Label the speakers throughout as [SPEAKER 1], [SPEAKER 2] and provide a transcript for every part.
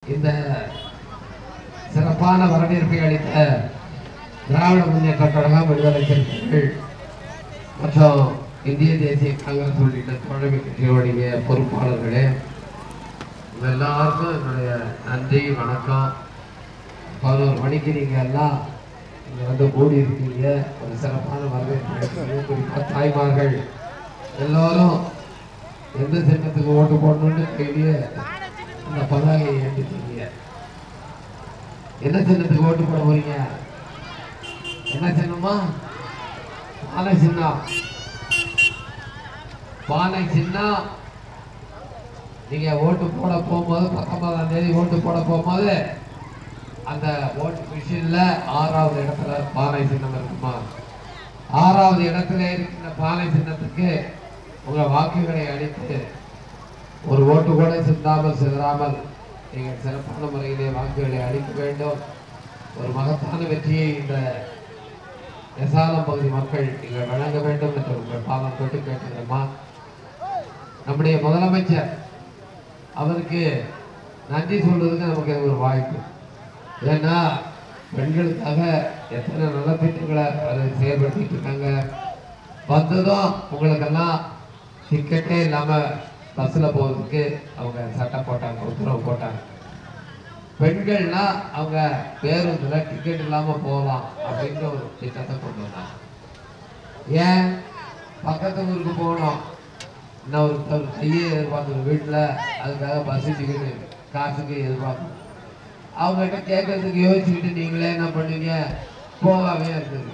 [SPEAKER 1] இந்த சிறப்பான வரவேற்பை அளித்த திராவிட முன்னேற்ற கழகம் விடுதலை சிறுத்தைகள் மற்றும் இந்திய தேசிய காங்கிரஸ் உள்ளிட்ட தோழமை கட்சிகளுடைய பொறுப்பாளர்களே உங்க எல்லாருக்கும் என்னுடைய நன்றி வணக்கம் பதினோரு மணிக்கு நீங்க எல்லாம் இங்க வந்து கூடி இருக்கீங்க ஒரு சிறப்பான வரவேற்பு அளிக்கிறீங்க. குறிப்பா தாய்மார்கள் எல்லாரும் எந்த சின்னத்துக்கு ஓட்டு போடணும்னு கையிலேயே இந்த பதாகையை ஏற்றிட்டீங்க என்ன சின்னத்துக்கு ஓட்டு போட போறீங்க என்ன சின்னமா பானை சின்னம் பானை சின்னம் நீங்க ஓட்டு போட போகும்போது பத்தொன்பதாம் தேதி ஓட்டு போட போகும்போது அந்த ஓட்டு மிஷின்ல ஆறாவது இடத்துல பானை சின்னம் இருக்குமா ஆறாவது இடத்துல இருக்கின்ற பானை சின்னத்துக்கு உங்க வாக்குகளை அளித்து ஒரு ஓட்டு கூட சிந்தாமல் சிதறாமல் நீங்கள் சிறப்பான முறையிலே வாக்குகளை அளிக்க வேண்டும் ஒரு மகத்தான வெற்றியை இந்த எசாலம் பகுதி மக்கள் நீங்கள் வழங்க வேண்டும் என்று உங்கள் பாதம் தொட்டு கேட்டுக்கிறோமா நம்முடைய முதலமைச்சர் அவருக்கு நன்றி சொல்றதுக்கு நமக்கு ஒரு வாய்ப்பு ஏன்னா பெண்களுக்காக எத்தனை நலத்திட்டங்களை அவர் செயல்படுத்திட்டு இருக்காங்க வந்ததும் உங்களுக்கெல்லாம் டிக்கெட்டே இல்லாம பஸ்ல போறதுக்கு அவங்க சட்டம் போட்டாங்க உத்தரவு போட்டாங்க பெண்கள்னா அவங்க பேருந்துல டிக்கெட் இல்லாம போகலாம் அப்படின்ற ஒரு திட்டத்தை கொண்டு வந்தாங்க ஏன் பக்கத்து ஊருக்கு போகணும் இன்னும் ஒரு ஒரு கையை எதிர்பார்க்கணும் வீட்டுல அதுக்காக பஸ் டிக்கெட் காசுக்கு எதிர்பார்க்கணும் அவங்ககிட்ட கேட்கறதுக்கு யோசிச்சுக்கிட்டு நீங்களே என்ன பண்ணுவீங்க போகாமே இருக்குது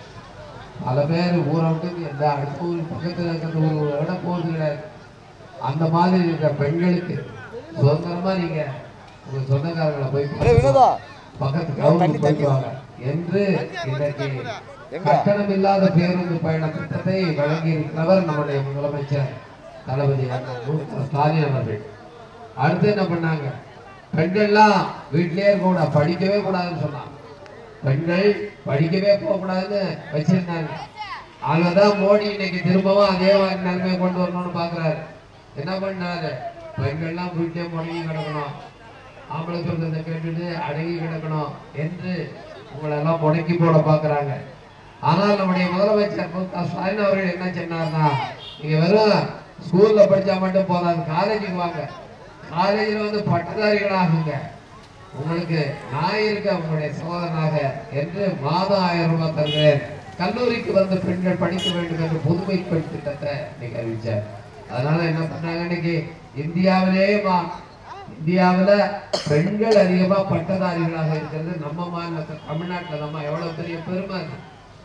[SPEAKER 1] பல பேர் ஊரை விட்டு எந்த அடுத்த ஊர் பக்கத்துல இருக்கிற ஊர் விட போறது கிடையாது அந்த மாதிரி இருக்கிற பெண்களுக்கு சுதந்திரமா நீங்க உங்க சொந்தக்காரங்களை போய்
[SPEAKER 2] வினோதா
[SPEAKER 1] பக்கத்து கவுனுக்கு போயிட்டு வாங்க என்று இன்றைக்கு கட்டணம் இல்லாத பேருந்து பயண திட்டத்தை வழங்கி இருக்கிறவர் நம்முடைய முதலமைச்சர் தளபதி அண்ணன் மு க ஸ்டாலின் அவர்கள் அடுத்து என்ன பண்ணாங்க பெண்கள்லாம் வீட்டிலேயே இருக்க கூடாது படிக்கவே கூடாதுன்னு சொன்னாங்க பெண்கள் படிக்கவே போக கூடாதுன்னு வச்சிருந்தாங்க அதுதான் மோடி இன்னைக்கு திரும்பவும் அதே மாதிரி நிலைமையை கொண்டு வரணும்னு பாக்குறாரு என்ன பண்ணாரு பெண்கள்லாம் வீட்டிலே முடங்கி கிடக்கணும் ஆம்பளை சொல்றதை கேட்டுட்டு அடங்கி கிடக்கணும் என்று உங்களை எல்லாம் முடக்கி போட பாக்குறாங்க ஆனால் நம்முடைய முதலமைச்சர் மு க ஸ்டாலின் அவர்கள் என்ன சொன்னார்னா நீங்க வெறும் ஸ்கூல்ல படிச்சா மட்டும் போதாது காலேஜுக்கு வாங்க காலேஜில் வந்து பட்டதாரிகளாகுங்க உங்களுக்கு நான் இருக்க உங்களுடைய சகோதரனாக என்று மாதம் ஆயிரம் ரூபாய் தருகிறேன் கல்லூரிக்கு வந்த பெண்கள் படிக்க வேண்டும் என்று புதுமை பெண் திட்டத்தை இன்னைக்கு அறிவிச்சார் அதனால என்ன பண்ணாங்க இன்னைக்கு இந்தியாவிலேயே மா இந்தியாவுல பெண்கள் அதிகமா பட்டதாரிகளாக இருக்கிறது நம்ம மாநிலத்துல தமிழ்நாட்டுல நம்ம எவ்வளவு பெரிய பெருமை அது.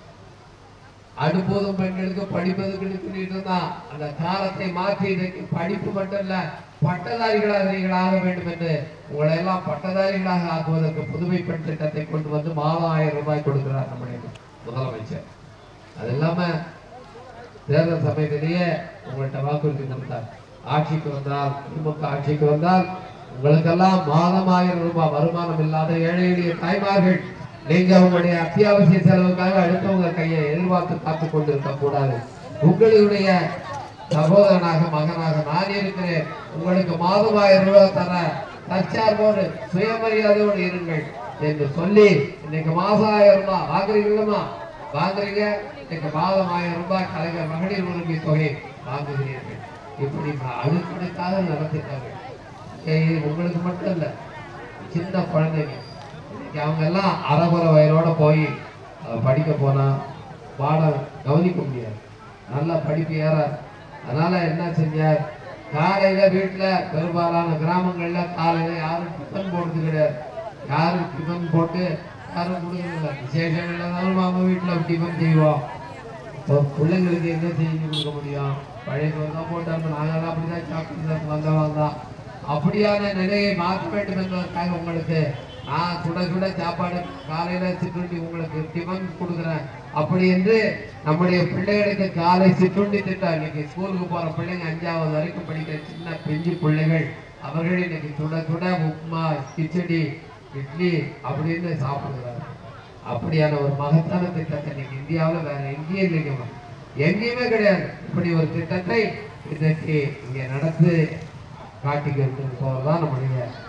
[SPEAKER 1] அடுப்போதும் பெண்களுக்கு படிப்பதுக்கு சொல்லிட்டு தான் அந்த காலத்தை மாற்றி இன்றைக்கு படிப்பு மட்டும் இல்ல பட்டதாரிகளாக நீங்கள் ஆக வேண்டும் என்று உங்களை எல்லாம் பட்டதாரிகளாக ஆக்குவதற்கு புதுமை பெண் திட்டத்தை கொண்டு வந்து மாதம் ஆயிரம் ரூபாய் கொடுக்கிறார் நம்முடைய முதலமைச்சர் அது இல்லாம தேர்தல் சமயத்திலேயே உங்கள்கிட்ட வாக்குறுதி கொடுத்தார் ஆட்சிக்கு வந்தால் திமுக ஆட்சிக்கு வந்தால் உங்களுக்கெல்லாம் மாதம் ஆயிரம் ரூபாய் வருமானம் இல்லாத ஏழை எளிய தாய்மார்கள் நீங்க உங்களுடைய அத்தியாவசிய செலவுக்காக அடுத்தவங்க கையை எதிர்பார்த்து காத்து கொண்டிருக்க கூடாது உங்களுடைய சகோதரனாக மகனாக நான் இருக்கிறேன் உங்களுக்கு மாதம் ஆயிரம் ரூபாய் தர தற்சார்போடு சுயமரியாதையோடு இருங்கள் என்று சொல்லி இன்னைக்கு மாசம் ஆயிரம் ரூபாய் வாங்குறீங்களா வாங்குறீங்க இன்னைக்கு மாதம் ஆயிரம் ரூபாய் கலைஞர் மகளிர் உரிமை தொகை வாங்குகிறீர்கள் இப்படி அடுக்கடுக்காக நடத்திட்டாங்க ஏய், உங்களுக்கு மட்டும் இல்ல சின்ன குழந்தைங்க இன்னைக்கு அவங்க எல்லாம் அறகுற வயலோட போய் அஹ், படிக்க போனா பாடம் கவனிக்க முடியாது நல்லா படிப்பு ஏறாது அதனால என்ன செஞ்சார் காலையில வீட்டுல பெரும்பாலான கிராமங்கள்ல காலையில யாரும் டிஃபன் போடுறது கிடையாது யாரும் டிஃபன் போட்டு யாரும் கொடுக்கறதில்ல விசேஷம் இல்லைனாலும் நம்ம வீட்டுல டிஃபன் செய்வோம் இப்போ பிள்ளைங்களுக்கு என்ன செஞ்சு கொடுக்க முடியும் பழைய சோறு தான் போட்டாங்க நாங்கெல்லாம் அப்படிதான் சாப்பிட்டு வந்தவங்க தான் அப்படியான நிலையை மாற்ற வேண்டும் என்பதற்காக உங்களுக்கு நான் சுட சுட சாப்பாடு காலையில சிற்றுண்டி உங்களுக்கு டிஃபன் கொடுக்குறேன் அப்படி என்று நம்முடைய பிள்ளைகளுக்கு காலை சிற்றுண்டி திட்டம் இன்னைக்கு ஸ்கூலுக்கு போற பிள்ளைங்க அஞ்சாவது வரைக்கும் படிக்கிற சின்ன பிஞ்சு பிள்ளைகள் அவர்கள் இன்னைக்கு சுட சுட உப்புமா கிச்சடி இட்லி அப்படின்னு சாப்பிடுகிறாங்க அப்படியான ஒரு மகத்தான திட்டத்தை இன்னைக்கு இந்தியாவுல வேற எங்கேயும் இல்லைங்கம்மா எங்கேயுமே கிடையாது இப்படி ஒரு திட்டத்தை இன்றைக்கு இங்க நடத்து காட்டிக்கிட்டு போவதுதான் நம்முடைய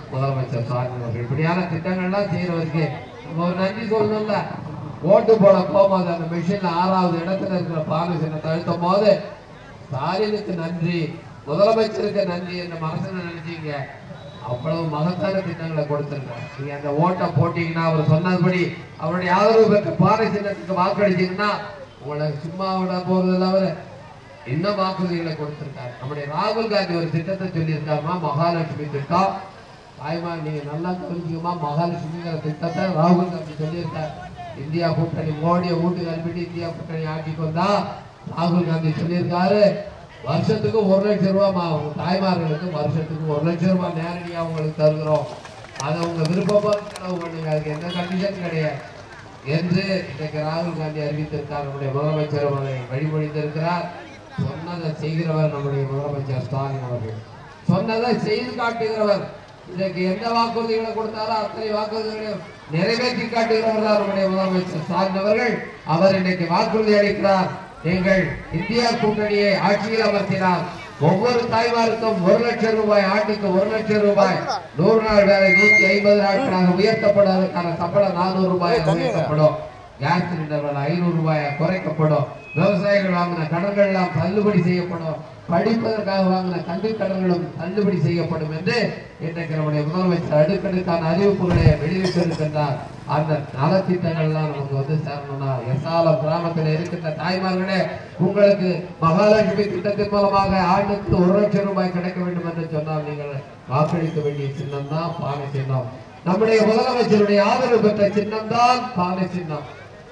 [SPEAKER 1] முதலமைச்சர் ஸ்டாலின் அவர்கள் இப்படியான திட்டங்கள்லாம் செய்யறவருக்கு நம்ம ஒரு நன்றி சொல்லணும்ல ஓட்டு போட போகும்போது அந்த மிஷின்ல ஆறாவது இடத்துல இருக்கிற பாலு சின்னத்தை அழுத்தும் போது ஸ்டாலினுக்கு நன்றி முதலமைச்சருக்கு நன்றி என்ற மனசுல நினைச்சீங்க அவ்வளவு மகத்தான திட்டங்களை கொடுத்திருக்காரு நீங்க அந்த ஓட்டை போட்டீங்கன்னா அவர் சொன்னபடி அவருடைய ஆதரவு பெற்ற பாறை சின்னத்துக்கு வாக்களிச்சீங்கன்னா உங்களை சும்மா விட போறது இல்லாம இன்னும் வாக்குறுதிகளை கொடுத்திருக்காரு நம்முடைய ராகுல் காந்தி ஒரு திட்டத்தை சொல்லியிருக்காருமா மகாலட்சுமி திட்டம் தாய்மா நீங்க நல்லா தெரிஞ்சுக்கமா மகாலட்சுமிங்கிற திட்டத்தை ராகுல் காந்தி சொல்லியிருக்காரு இந்தியா கூட்டணி மோடியை வீட்டுக்கு அனுப்பிட்டு இந்தியா கூட்டணி ஆட்சிக்கு வந்தா ராகுல் காந்தி சொல்லியிருக்காரு வருஷத்துக்கு ஒரு லட்சம் ரூபாய்மா உங்க தாய்மார்களுக்கு வருஷத்துக்கு ஒரு லட்சம் ரூபாய் நேரடியா உங்களுக்கு தருகிறோம் அதை உங்க விருப்பமா செலவு பண்ணுங்க அதுக்கு எந்த கண்டிஷன் கிடையாது என்று இன்றைக்கு ராகுல் காந்தி அறிவித்திருக்கார் நம்முடைய முதலமைச்சர் அவர்களை வழிமொழிந்திருக்கிறார் சொன்னதை செய்கிறவர் நம்முடைய முதலமைச்சர் ஸ்டாலின் அவர்கள் சொன்னதை செய்து காட்டுகிறவர் இன்றைக்கு எந்த வாக்குறுதிகளை கொடுத்தாரோ அத்தனை வாக்குறுதிகளையும் நிறைவேற்றி காட்டுகிறவர் தான் நம்முடைய முதலமைச்சர் ஸ்டாலின் அவர்கள் அவர் இன்றைக்கு வாக்குறுதி அளிக்கிறார் நீங்கள் இந்தியா கூட்டணியை ஆட்சியில் அமர்த்தினார் ஒவ்வொரு தாய்மாருக்கும் ஒரு லட்சம் ரூபாய் ஆண்டுக்கு ஒரு லட்சம் ரூபாய் நூறு நாள் வேலை நூத்தி ஐம்பது நாட்களாக உயர்த்தப்படும் அதற்கான சம்பளம் நானூறு ரூபாய் உயர்த்தப்படும் கேஸ் சிலிண்டர் விலை ஐநூறு ரூபாய் குறைக்கப்படும் விவசாயிகள் வாங்கின கடன்கள் எல்லாம் தள்ளுபடி செய்யப்படும் படிப்பதற்காக வாங்கின கல்வி கடன்களும் தள்ளுபடி செய்யப்படும் என்று இன்றைக்கு நம்முடைய முதலமைச்சர் அடுக்கடுக்கான அறிவிப்புகளை வெளியிட்டிருக்கின்றார் அந்த நலத்திட்டங்கள் எல்லாம் நமக்கு வந்து சேரணும்னா எசாலம் கிராமத்தில் இருக்கின்ற தாய்மார்களே உங்களுக்கு மகாலட்சுமி திட்டத்தின் மூலமாக ஆண்டுக்கு ஒரு லட்சம் ரூபாய் கிடைக்க வேண்டும் என்று சொன்னால் நீங்கள் வாக்களிக்க வேண்டிய சின்னம் தான் பானை சின்னம் நம்முடைய முதலமைச்சருடைய ஆதரவு பெற்ற சின்னம் தான் பானை சின்னம்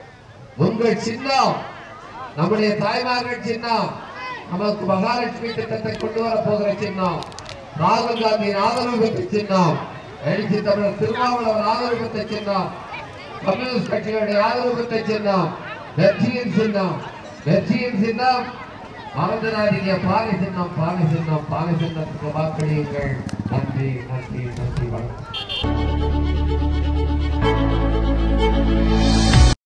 [SPEAKER 1] உங்கள் சின்னம் நம்முடைய தாய்மார்கள் சின்னம் நமக்கு மகாலட்சுமி திட்டத்தை கொண்டு வர போகிற சின்னம் ராகுல் காந்தியின் ஆதரவு பெற்ற சின்னம் எழுச்சி தமிழர் திருமாவளவன் ஆதரவு பெற்ற சின்னம் கம்யூனிஸ்ட் கட்சிகளுடைய ஆதரவு பெற்ற சின்னம் வெற்றியின் சின்னம் வெற்றியின் சின்னம் மறந்துடாதீங்க பானை சின்னம் பானை சின்னம் பானை சின்னத்துக்கு வாக்களியுங்கள் நன்றி நன்றி நன்றி